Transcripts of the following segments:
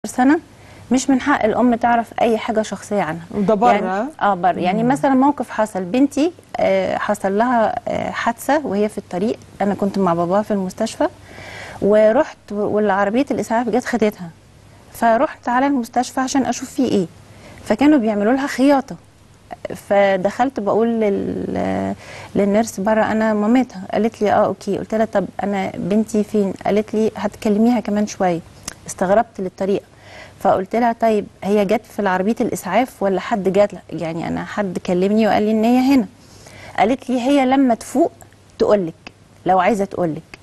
سنه مش من حق الام تعرف اي حاجه شخصيه عنها ده بره يعني اه بره يعني مثلا موقف حصل بنتي آه حصل لها آه حادثه وهي في الطريق انا كنت مع باباها في المستشفى ورحت والعربيه الاسعاف جت خدتها فرحت على المستشفى عشان اشوف فيه ايه فكانوا بيعملوا لها خياطه فدخلت بقول لل... للنيرس بره انا مامتها قالت لي اه اوكي قلت لها طب انا بنتي فين قالت لي هتكلميها كمان شويه استغربت للطريقه فقلت لها طيب هي جت في العربيه الاسعاف ولا حد جات يعني انا حد كلمني وقال لي ان هي هنا قالت لي هي لما تفوق تقول لك لو عايزه تقول لك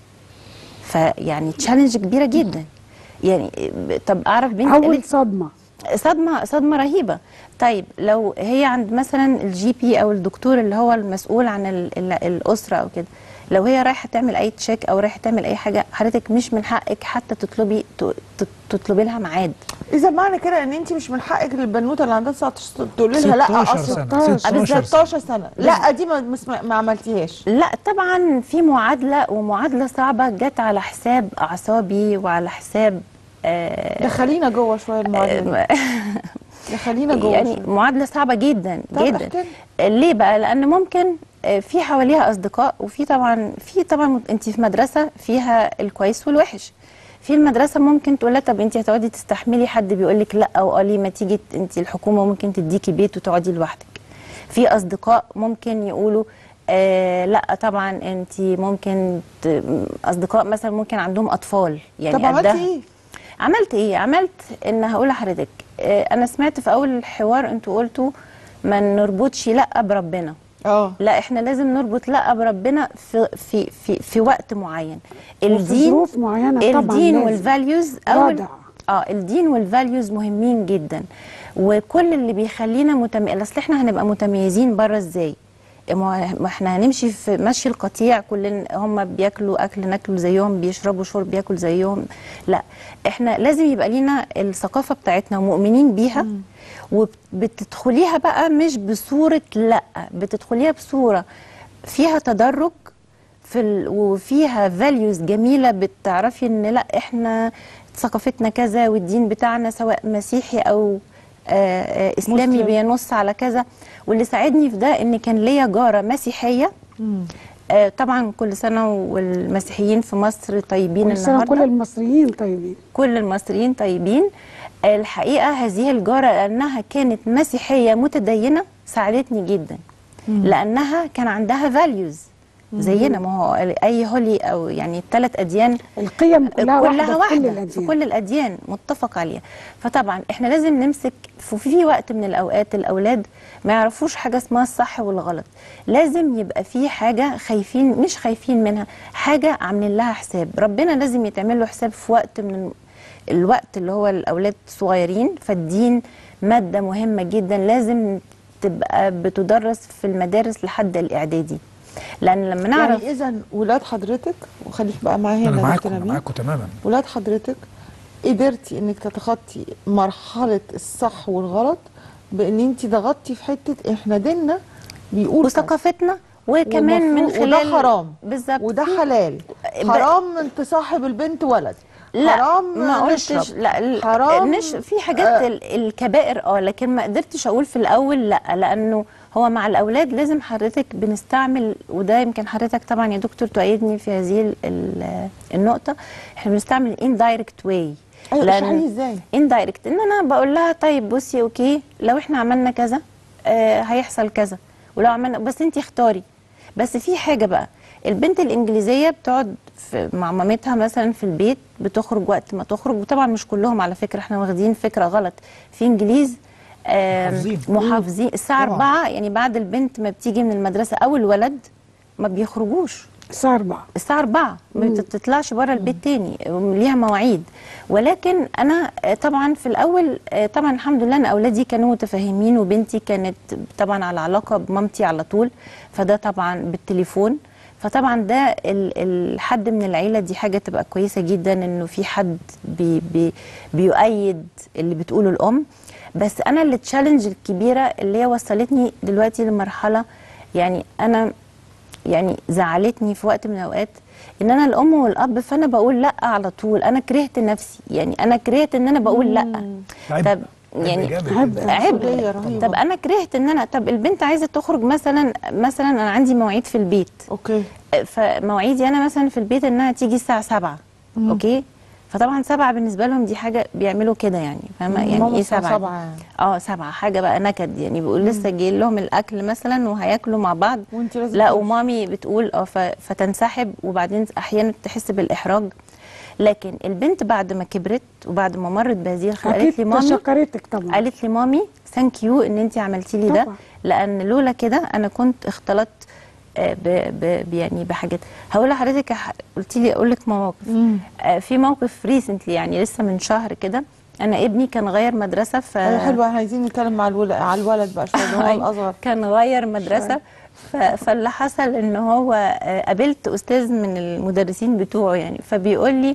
فيعني تشالنج كبيره جدا يعني طب اعرف بنتي اول قالت صدمه صدمه صدمه رهيبه طيب لو هي عند مثلا الجي بي او الدكتور اللي هو المسؤول عن ال ال الاسره او كده لو هي رايحه تعمل اي تشيك او رايحه تعمل اي حاجه حضرتك مش من حقك حتى تطلبي ت- ت- تطلبي لها ميعاد اذا معنى كده ان انت مش من حقك للبنوته اللي عندها 19 تقولي لها لا 16 اصلا سنة 16 سنة 16 سنه لا دي ما, ما- ما عملتيهاش لا طبعا في معادله ومعادله صعبه جت على حساب اعصابي وعلى حساب آه دخلينا جوه شويه المعادله دي. دخلينا جوه يعني شوية. معادله صعبه جدا طب جدا احكي ليه بقى لان ممكن آه، في حواليها اصدقاء وفي طبعا في طبعا انت في مدرسه فيها الكويس والوحش في المدرسه ممكن تقول لها طب انت هتقعدي تستحملي حد بيقول لك لا او قالي ما تيجي انت الحكومه ممكن تديكي بيت وتقعدي لوحدك في اصدقاء ممكن يقولوا آه لا طبعا انت ممكن ت... اصدقاء مثلا ممكن عندهم اطفال يعني طب عملتي قدها. ايه؟ عملت ايه عملت ان هقول لحضرتك آه، انا سمعت في اول الحوار انتوا قلتوا ما نربطش لا بربنا اه لا احنا لازم نربط لا بربنا في في في, في وقت معين وفي ظروف معينه طبعا الدين لازم. والفاليوز او ال- وضع. اه الدين والفاليوز مهمين جدا وكل اللي بيخلينا متم... اصل احنا هنبقى متميزين بره ازاي ما ما احنا هنمشي في مشي القطيع كلنا هم بياكلوا اكل ناكله زيهم بيشربوا شرب بياكل زيهم لا احنا لازم يبقى لينا الثقافه بتاعتنا ومؤمنين بيها وبتدخليها بقى مش بصوره لا بتدخليها بصوره فيها تدرج في ال... وفيها فاليوز جميله بتعرفي ان لا احنا ثقافتنا كذا والدين بتاعنا سواء مسيحي او آه، آه، اسلامي مسلم. بينص على كذا واللي ساعدني في ده ان كان ليا جاره مسيحيه آه، طبعا كل سنه والمسيحيين في مصر طيبين كل سنه النهارده كل المصريين طيبين كل المصريين طيبين الحقيقه هذه الجاره لانها كانت مسيحيه متدينه ساعدتني جدا لانها كان عندها فاليوز زينا ما هو اي هولي او يعني الثلاث اديان القيم كلها, كلها واحده, في كل واحدة الاديان في كل الأديان متفق عليها فطبعا احنا لازم نمسك في في وقت من الأوقات الأولاد ما يعرفوش حاجة اسمها الصح والغلط لازم يبقى في حاجة خايفين مش خايفين منها حاجة عاملين لها حساب ربنا لازم يتعمل له حساب في وقت من الوقت اللي هو الأولاد صغيرين فالدين مادة مهمة جدا لازم تبقى بتدرس في المدارس لحد الإعدادي لأن لما نعرف يعني اذا ولاد حضرتك وخليك بقى معايا هنا انا يا معاكم دكتور انا نبيل. معاكم تماما ولاد حضرتك قدرتي انك تتخطي مرحله الصح والغلط بان انت ضغطتي في حته احنا ديننا بيقول كذا. وثقافتنا وكمان من والمفروض- خلال وده حرام بالظبط وده في- حلال ب- حرام ان تصاحب البنت ولد لا حرام ما قلتش نشرب. لا ال- حرام نش في حاجات آه. ال- الكبائر اه لكن ما قدرتش اقول في الاول لا لانه هو مع الاولاد لازم حضرتك بنستعمل وده يمكن حضرتك طبعا يا دكتور تؤيدني في هذه ال- ال- النقطه احنا بنستعمل اندايركت واي ايوه اشرحي لي ازاي اندايركت ان انا بقول لها طيب بصي اوكي لو احنا عملنا كذا آه هيحصل كذا ولو عملنا بس انت اختاري بس في حاجه بقى البنت الانجليزيه بتقعد في مع مامتها مثلا في البيت بتخرج وقت ما تخرج وطبعا مش كلهم على فكره احنا واخدين فكره غلط في انجليز آم، محافظين. محافظين الساعه طبعاً. 4 يعني بعد البنت ما بتيجي من المدرسه او الولد ما بيخرجوش الساعه 4 الساعة 4 ما بتطلعش بره البيت تاني ليها مواعيد ولكن أنا آه، طبعا في الأول آه، طبعا الحمد لله أن أولادي كانوا متفاهمين وبنتي كانت طبعا على علاقة بمامتي على طول فده طبعا بالتليفون فطبعا ده ال- الحد من العيلة دي حاجة تبقى كويسة جدا إنه في حد بي بي بيؤيد اللي بتقوله الأم بس أنا اللي تشالنج الكبيرة اللي هي وصلتني دلوقتي لمرحلة يعني أنا يعني زعلتني في وقت من الاوقات ان انا الام والاب فانا بقول لا على طول انا كرهت نفسي يعني انا كرهت ان انا بقول لا عيب. طب عيب يعني إيجابي عيب. جداً. مسؤولية عبء رهيبة. طب انا كرهت ان انا طب البنت عايزه تخرج مثلا مثلا انا عندي مواعيد في البيت اوكي فمواعيدي انا مثلا في البيت انها تيجي الساعه 7 اوكي فطبعا سبعة بالنسبه لهم دي حاجه بيعملوا كده يعني فاهمه يعني ماما ايه الساعة سبعة سبعة يعني. اه سبعة حاجه بقى نكد يعني بيقول لسه جاي لهم الاكل مثلا وهياكلوا مع بعض وانت لازم لا تمشي. ومامي بتقول اه ف- فتنسحب وبعدين احيانا تحس بالاحراج لكن البنت بعد ما كبرت وبعد ما مرت بهذه الخ- قالت لي اكيد مامي تشكرتك طبعا قالت لي مامي ثانك يو ان انت عملتي لي ده طبعا. لان لولا كده انا كنت اختلطت آه، ب ب يعني بحاجات هقول لحضرتك ح- قلت لي اقول لك مواقف آه، في موقف ريسنتلي يعني لسه من شهر كده انا ابني كان غير مدرسه ف ايوه حلوة احنا عايزين نتكلم مع الولد على الولد بقى شوية ده هو أي. الاصغر كان غير مدرسه ف... فاللي حصل ان هو آه، قابلت استاذ من المدرسين بتوعه يعني فبيقول لي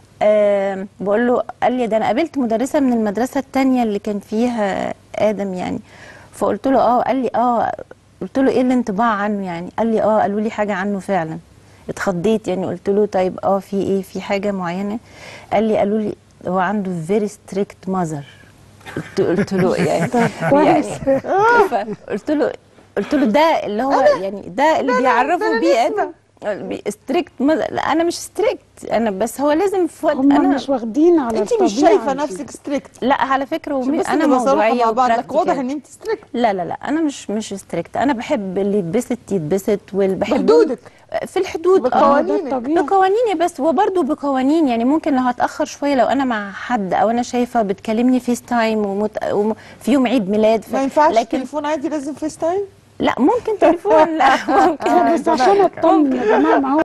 آه بقول له قال لي ده انا قابلت مدرسه من المدرسه الثانيه اللي كان فيها ادم يعني فقلت له اه قال لي اه قلت له ايه الانطباع عنه يعني قال لي اه قالوا لي حاجه عنه فعلا اتخضيت يعني قلت له طيب اه في ايه في حاجه معينه قال لي قالوا لي هو عنده فيري ستريكت ماذر قلت قلت له يعني كويس. يعني قلت له قلت له ده اللي هو يعني ده اللي بيعرفوا بيه ادم ستريكت لا انا مش ستريكت انا بس هو لازم في وقت هم انا مش واخدين على انت الطبيعه مش شايفه دي. نفسك ستريكت لا على فكره عشان ومي- بس انا نبقى صراحة موضوعيه مع بعض لك واضح وpractical. ان انت ستريكت لا لا لا انا مش مش ستريكت انا بحب اللي يتبسط يتبسط واللي بحب بحدودك. في الحدود آه، اه ده بقوانينك. الطبيعي بقوانيني بس وبرده بقوانين يعني ممكن لو هتاخر شويه لو انا مع حد او انا شايفه بتكلمني فيس تايم ومت... وم... في يوم عيد ميلاد ف... ما ينفعش لكن تليفون عادي لازم فيس تايم لا ممكن تليفون لا ممكن بس عشان اطمن يا جماعه ما هو